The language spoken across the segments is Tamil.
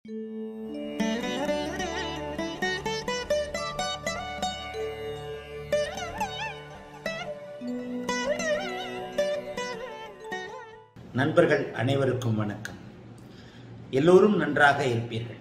நண்பர்கள் அனைவருக்கும் வணக்கம் எல்லோரும் நன்றாக இருப்பீர்கள்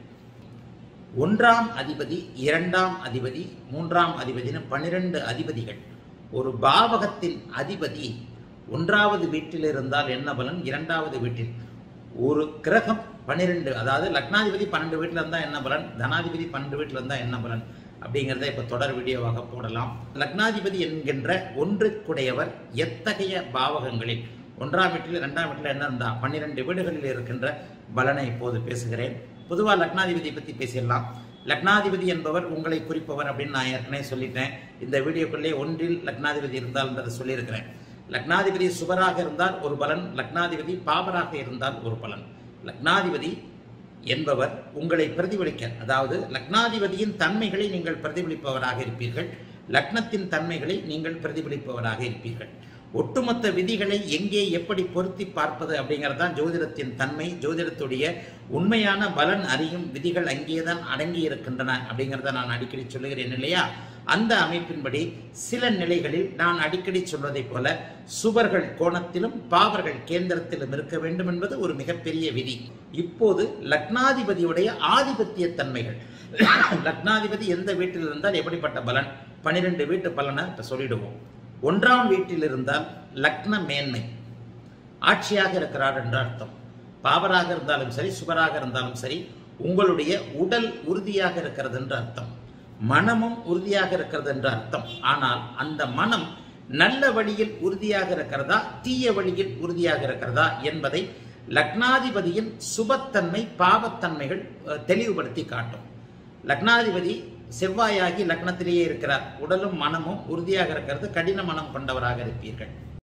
ஒன்றாம் அதிபதி இரண்டாம் அதிபதி மூன்றாம் அதிபதினு பன்னிரண்டு அதிபதிகள் ஒரு பாவகத்தின் அதிபதி ஒன்றாவது வீட்டில் இருந்தால் என்ன பலன் இரண்டாவது வீட்டில் ஒரு கிரகம் பன்னிரெண்டு அதாவது லக்னாதிபதி பன்னெண்டு வீட்டில் இருந்தால் என்ன பலன் தனாதிபதி பன்னெண்டு வீட்டில் இருந்தால் என்ன பலன் அப்படிங்கிறத இப்போ தொடர் வீடியோவாக போடலாம் லக்னாதிபதி என்கின்ற ஒன்றுக்குடையவர் எத்தகைய பாவகங்களில் ஒன்றாம் வீட்டில் இரண்டாம் வீட்டில் என்ன இருந்தா பன்னிரெண்டு வீடுகளில் இருக்கின்ற பலனை இப்போது பேசுகிறேன் பொதுவாக லக்னாதிபதி பற்றி பேசிடலாம் லக்னாதிபதி என்பவர் உங்களை குறிப்பவர் அப்படின்னு நான் ஏற்கனவே சொல்லிட்டேன் இந்த வீடியோக்குள்ளே ஒன்றில் லக்னாதிபதி இருந்தால்ன்றதை சொல்லியிருக்கிறேன் லக்னாதிபதி சுபராக இருந்தால் ஒரு பலன் லக்னாதிபதி பாவராக இருந்தால் ஒரு பலன் லக்னாதிபதி என்பவர் உங்களை பிரதிபலிக்க அதாவது லக்னாதிபதியின் தன்மைகளை நீங்கள் பிரதிபலிப்பவராக இருப்பீர்கள் லக்னத்தின் தன்மைகளை நீங்கள் பிரதிபலிப்பவராக இருப்பீர்கள் ஒட்டுமொத்த விதிகளை எங்கே எப்படி பொருத்தி பார்ப்பது அப்படிங்கிறது தான் ஜோதிடத்தின் தன்மை ஜோதிடத்துடைய உண்மையான பலன் அறியும் விதிகள் அங்கேதான் அடங்கி இருக்கின்றன அப்படிங்கிறத நான் அடிக்கடி சொல்லுகிறேன் இல்லையா அந்த அமைப்பின்படி சில நிலைகளில் நான் அடிக்கடி சொல்வதைப் போல சுவர்கள் கோணத்திலும் பாவர்கள் கேந்திரத்திலும் இருக்க வேண்டும் என்பது ஒரு மிகப்பெரிய விதி இப்போது லக்னாதிபதியுடைய ஆதிபத்திய தன்மைகள் லக்னாதிபதி எந்த வீட்டில் இருந்தால் எப்படிப்பட்ட பலன் பனிரெண்டு வீட்டு பலனை இப்ப சொல்லிடுவோம் ஒன்றாம் வீட்டில் இருந்தால் லக்ன மேன்மை ஆட்சியாக இருக்கிறார் என்ற அர்த்தம் பாவராக இருந்தாலும் சரி சுபராக இருந்தாலும் சரி உங்களுடைய உடல் உறுதியாக இருக்கிறது என்று அர்த்தம் மனமும் உறுதியாக இருக்கிறது என்று அர்த்தம் ஆனால் அந்த மனம் நல்ல வழியில் உறுதியாக இருக்கிறதா தீய வழியில் உறுதியாக இருக்கிறதா என்பதை லக்னாதிபதியின் சுபத்தன்மை பாவத்தன்மைகள் அஹ், தெளிவுபடுத்தி காட்டும் லக்னாதிபதி செவ்வாயாகி லக்னத்திலேயே இருக்கிறார் உடலும் மனமும் உறுதியாக இருக்கிறது கடின மனம் கொண்டவராக இருப்பீர்கள்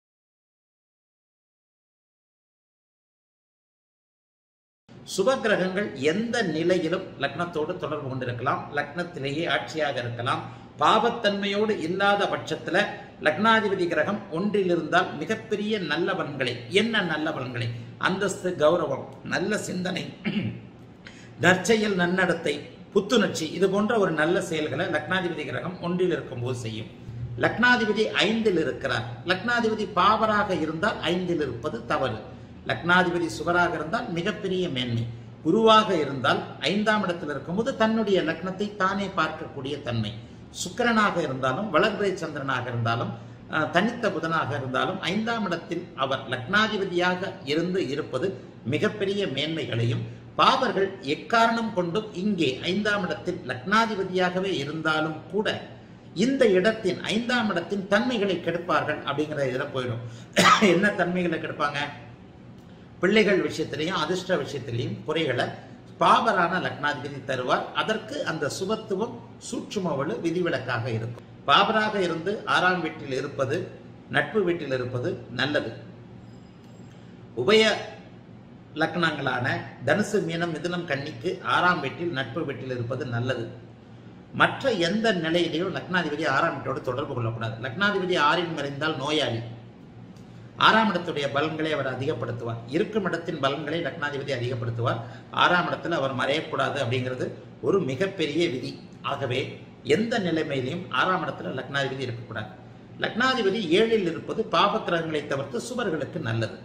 சுப கிரகங்கள் எந்த நிலையிலும் லக்னத்தோடு தொடர்பு கொண்டிருக்கலாம் லக்னத்திலேயே ஆட்சியாக இருக்கலாம் பாவத்தன்மையோடு இல்லாத பட்சத்துல லக்னாதிபதி கிரகம் ஒன்றில் இருந்தால் மிகப்பெரிய நல்ல பலன்களை என்ன நல்ல பலன்களை அந்தஸ்து கௌரவம் நல்ல சிந்தனை நற்செயல் நன்னடத்தை புத்துணர்ச்சி இது போன்ற ஒரு நல்ல செயல்களை லக்னாதிபதி கிரகம் ஒன்றில் இருக்கும்போது செய்யும் லக்னாதிபதி ஐந்தில் இருக்கிறார் லக்னாதிபதி பாவராக இருந்தால் ஐந்தில் இருப்பது தவறு லக்னாதிபதி சுவராக இருந்தால் மிகப்பெரிய மேன்மை குருவாக இருந்தால் ஐந்தாம் இடத்தில் இருக்கும்போது தன்னுடைய லக்னத்தை தானே பார்க்கக்கூடிய தன்மை சுக்கிரனாக இருந்தாலும் வளர்பிறை சந்திரனாக இருந்தாலும் அஹ், தனித்த புதனாக இருந்தாலும் ஐந்தாம் இடத்தில் அவர் லக்னாதிபதியாக இருந்து இருப்பது மிகப்பெரிய மேன்மைகளையும் பாவர்கள் எக்காரணம் கொண்டும் இங்கே ஐந்தாம் இடத்தில் லக்னாதிபதியாகவே இருந்தாலும் கூட இந்த இடத்தின் ஐந்தாம் இடத்தின் தன்மைகளை கெடுப்பார்கள் அப்படிங்கிற இதில் போயிடும் என்ன தன்மைகளை கெடுப்பாங்க பிள்ளைகள் விஷயத்திலையும் அதிர்ஷ்ட விஷயத்திலையும் குறைகளை பாபரான லக்னாதிபதி தருவார் அதற்கு அந்த சுபத்துவம் சூட்சுமவலு விதிவிலக்காக இருக்கும் பாபராக இருந்து ஆறாம் வீட்டில் இருப்பது நட்பு வீட்டில் இருப்பது நல்லது உபய லக்னங்களான தனுசு மீனம் மிதுனம் கன்னிக்கு ஆறாம் வீட்டில் நட்பு வீட்டில் இருப்பது நல்லது மற்ற எந்த நிலையிலையும் லக்னாதிபதி ஆறாம் வீட்டோடு தொடர்பு கொள்ளக்கூடாது லக்னாதிபதி ஆறில் மறைந்தால் நோயாளி ஆறாம் இடத்துடைய பலன்களை அவர் அதிகப்படுத்துவார் இருக்கும் இடத்தின் பலன்களை லக்னாதிபதி அதிகப்படுத்துவார் ஆறாம் இடத்துல அவர் மறையக்கூடாது அப்படிங்கிறது ஒரு மிகப்பெரிய விதி ஆகவே எந்த நிலைமையிலையும் ஆறாம் இடத்துல லக்னாதிபதி இருக்கக்கூடாது லக்னாதிபதி ஏழில் இருப்பது பாப கிரகங்களை தவிர்த்து சுவர்களுக்கு நல்லது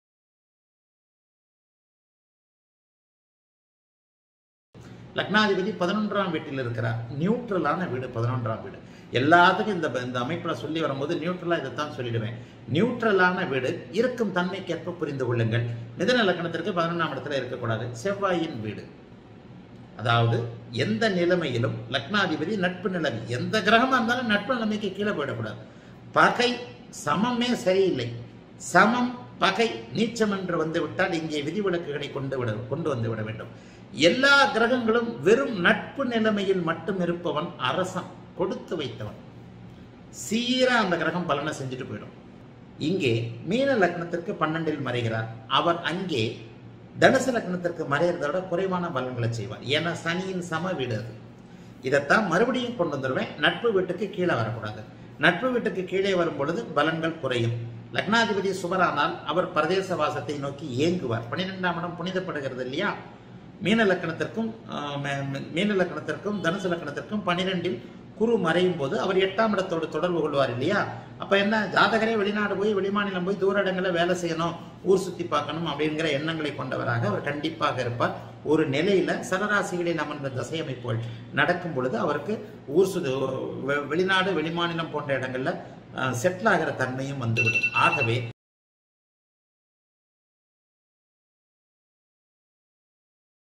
லக்னாதிபதி பதினொன்றாம் வீட்டில் இருக்கிறார் நியூட்ரலான வீடு பதினொன்றாம் வீடு எல்லாத்துக்கும் இந்த இந்த அமைப்பில் சொல்லி வரும்போது நியூட்ரலா இதைத்தான் சொல்லிடுவேன் நியூட்ரலான வீடு இருக்கும் தன்மைக்கேற்ப புரிந்து கொள்ளுங்கள் மிதன லக்னத்திற்கு பதினொன்றாம் இடத்துல இருக்கக்கூடாது செவ்வாயின் வீடு அதாவது எந்த நிலைமையிலும் லக்னாதிபதி நட்பு நிலைமை எந்த கிரகமா இருந்தாலும் நட்பு நிலைமைக்கு கீழே போயிடக்கூடாது பகை சமமே சரியில்லை சமம் பகை நீச்சம் என்று வந்து விட்டால் இங்கே விதிவிலக்குகளை கொண்டு விட கொண்டு வந்து விட வேண்டும் எல்லா கிரகங்களும் வெறும் நட்பு நிலைமையில் மட்டும் இருப்பவன் அரசன் கொடுத்து வைத்தவன் சீரா அந்த கிரகம் பலனை செஞ்சுட்டு போயிடும் இங்கே மீன லக்னத்திற்கு பன்னெண்டில் மறைகிறார் அவர் அங்கே தனுசு லக்னத்திற்கு மறைகிறத விட குறைவான பலன்களை செய்வார் ஏன்னா சனியின் சம வீடு அது இதைத்தான் மறுபடியும் கொண்டு வந்துடுவேன் நட்பு வீட்டுக்கு கீழே வரக்கூடாது நட்பு வீட்டுக்கு கீழே வரும் பொழுது பலன்கள் குறையும் லக்னாதிபதி சுபரானால் அவர் பிரதேச வாசத்தை நோக்கி ஏங்குவார் பன்னிரெண்டாம் இடம் புனிதப்படுகிறது இல்லையா மீன லக்கணத்திற்கும் ஆஹ், மே- மே- மீன லக்கணத்திற்கும் தனுசு லக்கணத்திற்கும் பனிரெண்டில் குரு மறையும் போது அவர் எட்டாம் இடத்தோடு தொடர்பு கொள்வார் இல்லையா அப்ப என்ன ஜாதகரே வெளிநாடு போய் வெளிமாநிலம் போய் தூர இடங்களில் வேலை செய்யணும் ஊர் சுத்தி பார்க்கணும் அப்படிங்கிற எண்ணங்களை கொண்டவராக அவர் கண்டிப்பாக இருப்பார் ஒரு நிலையில சரராசிகளில் அமர்ந்த தசை அமைப்புகள் நடக்கும் பொழுது அவருக்கு ஊர் சுது வெ- வெளிநாடு வெளிமாநிலம் போன்ற இடங்கள்ல செட்டில் ஆகிற தன்மையும் வந்துவிடும் ஆகவே